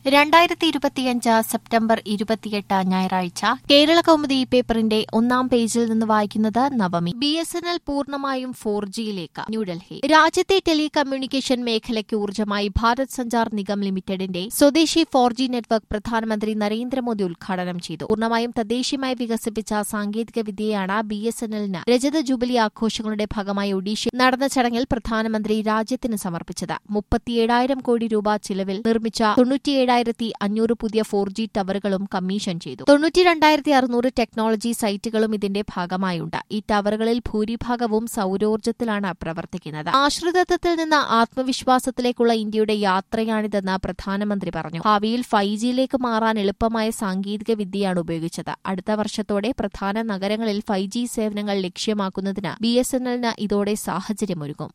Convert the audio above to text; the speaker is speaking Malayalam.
രണ്ടായിരത്തി ഇരുപത്തിയഞ്ച് സെപ്റ്റംബർ ഇരുപത്തിയെട്ട് ഞായറാഴ്ച കേരള കൗമുദി പേപ്പറിന്റെ ഒന്നാം പേജിൽ നിന്ന് വായിക്കുന്നത് Navami B S N L പൂർണ്ണമായും ഫോർ ജിയിലേക്ക് ന്യൂഡൽഹി രാജ്യത്തെ ടെലികമ്മ്യൂണിക്കേഷൻ മേഖലയ്ക്ക് ഊർജ്ജമായി ഭാരത് സഞ്ചാർ നിഗം ലിമിറ്റഡിന്റെ സ്വദേശി ഫോർ ജി നെറ്റ്വർക്ക് പ്രധാനമന്ത്രി നരേന്ദ്രമോദി ഉദ്ഘാടനം ചെയ്തു പൂർണ്ണമായും തദ്ദേശീയമായി വികസിപ്പിച്ച സാങ്കേതിക വിദ്യയാണ് ബി എസ് എൻ എല്ലിന് രജത ജൂബിലി ആഘോഷങ്ങളുടെ ഭാഗമായി ഒഡീഷയിൽ നടന്ന ചടങ്ങിൽ പ്രധാനമന്ത്രി രാജ്യത്തിന് സമർപ്പിച്ചത് മുപ്പത്തിയേഴായിരം കോടി രൂപ ചിലവിൽ നിർമ്മിച്ച തൊണ്ണൂറ്റിയേഴായിരത്തി അഞ്ഞൂറ് പുതിയ ഫോർ ജി ടവറുകളും കമ്മീഷൻ ചെയ്തു തൊണ്ണൂറ്റിരണ്ടായിരത്തി അറുന്നൂറ് ടെക്നോളജി സൈറ്റുകളും ഇതിന്റെ ഭാഗമായുണ്ട് ഈ ടവറുകളിൽ ഭൂരിഭാഗവും സൌരോർജ്ജത്തിലാണ് പ്രവർത്തിക്കുന്നത് ആശ്രിതത്വത്തിൽ നിന്ന് ആത്മവിശ്വാസത്തിലേക്കുള്ള ഇന്ത്യയുടെ യാത്രയാണിതെന്ന് പ്രധാനമന്ത്രി പറഞ്ഞു ഭാവിയിൽ ഫൈവ് ജിയിലേക്ക് മാറാൻ എളുപ്പമായ സാങ്കേതിക വിദ്യയാണ് ഉപയോഗിച്ചത് അടുത്ത വർഷത്തോടെ പ്രധാന നഗരങ്ങളിൽ ഫൈവ് ജി സേവനങ്ങൾ ലക്ഷ്യമാക്കുന്നതിന് ബി എസ് എൻ എല്ലിന് ഇതോടെ സാഹചര്യമൊരുങ്ങും